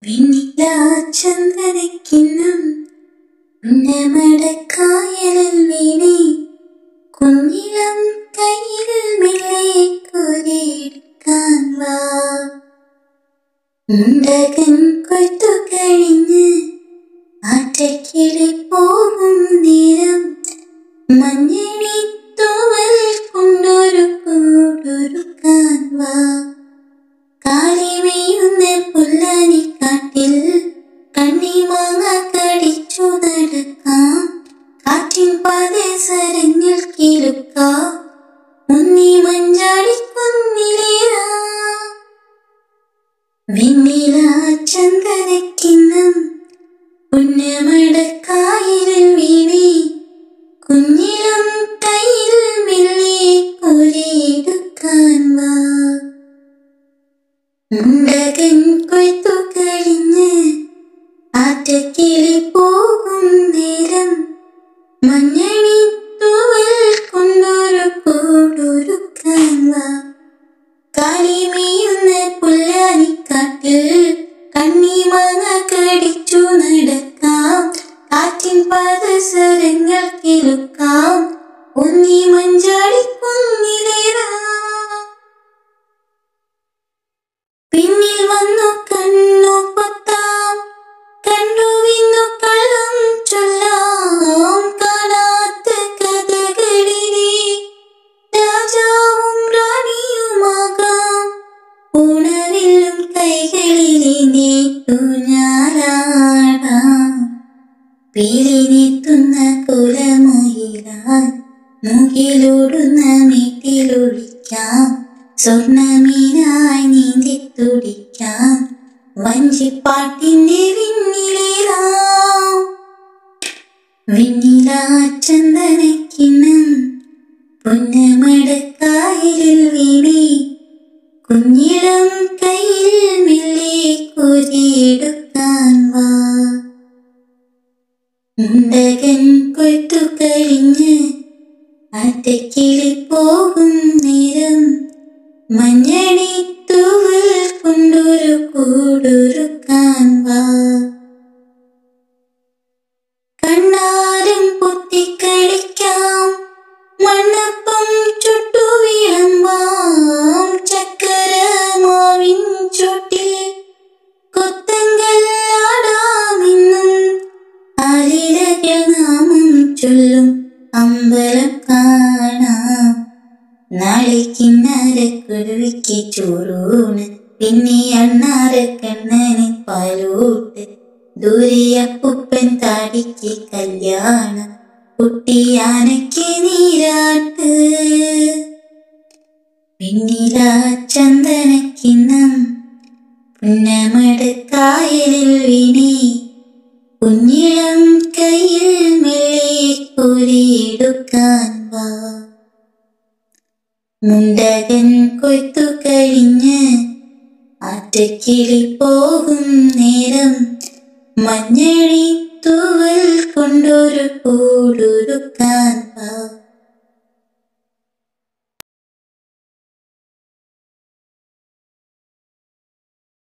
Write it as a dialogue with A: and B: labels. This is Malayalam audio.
A: വെണ്ണില ചന്ദനക്കിണ്ണം ഉന്നമടക്കായലിൽ വീണേ കുഞ്ഞിളം കയ്യിൽ മെല്ലെ കോരിയെടുക്കാൻ വാ മുണ്ടകൻ കൊയ്ത്തു കഴിഞ്ഞ് ആറ്റക്കിളി പോകും നേരം മഞ്ഞണി തൂവൽ കൊണ്ടൊരു കൂടൊരുക്കാൻ വാ കാലിമേയുന്ന പുല്ലാനിക്കാട്ടിൽ കണ്ണിമാങ്ങ കടിച്ചു നടക്കാം കാറ്റിൻ പാദസരങ്ങൾ കിലുക്കാം ഉണ്ണി മഞ്ചാടി കുന്നിലേറാ വെണ്ണില ചന്ദനക്കിണ്ണം ഉന്നമടക്കായലിൽ വീണേ കുഞ്ഞിളം കയ്യിൽ മെല്ലെ കോരിയെടുക്കാൻ വാ മുണ്ടകൻ കൊയ്ത്തു കഴിഞ്ഞ് ആറ്റക്കിളി പോകും നേരം മഞ്ഞണി തൂവൽ കൊണ്ടൊരു കൂടൊരുക്കാൻ വാ കാലിമേയുന്ന പുല്ലാനിക്കാട്ടിൽ കണ്ണിമാങ്ങ കടിച്ചു നടക്കാം കാറ്റിൻ പാദസരങ്ങൾ കിലുക്കാം ഉണ്ണി മഞ്ചാടി കുന്നിലേറാം പിന്നിൽ വന്നു കണ്ണു പൊത്താം കണ്ടു വിന്നു കള്ളം ചൊല്ലാം കാണാത്ത കഥകളിലെ രാജാവും റാണിയുമാകാം ഉണവിലും കൈകളിലെ നീട്ടു ഞാനാടാം പീലിനെത്തുന്ന കുലമയിലാൻ മുകിലോടുന്ന വീട്ടിലൊളിക്കാം സ്വർണമീനായി നീന്തി തുടിക്കാം വഞ്ചിപ്പാട്ടിന്റെ വിണ്ണിലേറാം വിണ്ണില ചന്ദനക്കിണ്ണം പുന്നമടക്കായലിൽ വീണേ കുഞ്ഞിളം കയ്യിൽ മെല്ലെ കോരിയെടുക്കാൻ വാ മുണ്ടകൻ കൊയ്ത്തു കഴിഞ്ഞ് ആറ്റക്കിളി പോകും നേരം മഞ്ഞണി തൂവൽ കൊണ്ടൊരു കൂടൊരുക്കാൻ വാ കണ്ണാരം പൊത്തിക്കളിക്കാം മണ്ണപ്പം ചുട്ടു വിളമ്പാം ചക്കര മാവിൻ ചുട്ടിൽ കൊത്തങ്കല്ലാടാമിന്നും ആലിലകൾ നാമം ചൊല്ലും അമ്പലം കാണാം നാളെ കിണ്ണാര കുരുവിക്ക് ചോറൂണ് പിന്നെ അണ്ണാര കണ്ണന് പാലൂട്ട് ദൂരെയപ്പുപ്പൻ താടിക്ക് കല്യാണം കുട്ടിയാനയ്ക്ക് നീരാട്ട് പിന്നില ചന്ദനക്കിണ്ണം പുന്നമടക്കായലിൽ വീണേ കുഞ്ഞിളം കയ്യിൽ മെല്ലെ കോരിയെടുക്കാൻ വാ മുണ്ടകൻ കൊയ്ത്തു കഴിഞ്ഞ് ആറ്റക്കിളി പോകും നേരം മഞ്ഞഴി തൂവൽ കൊണ്ടൊരു പൂ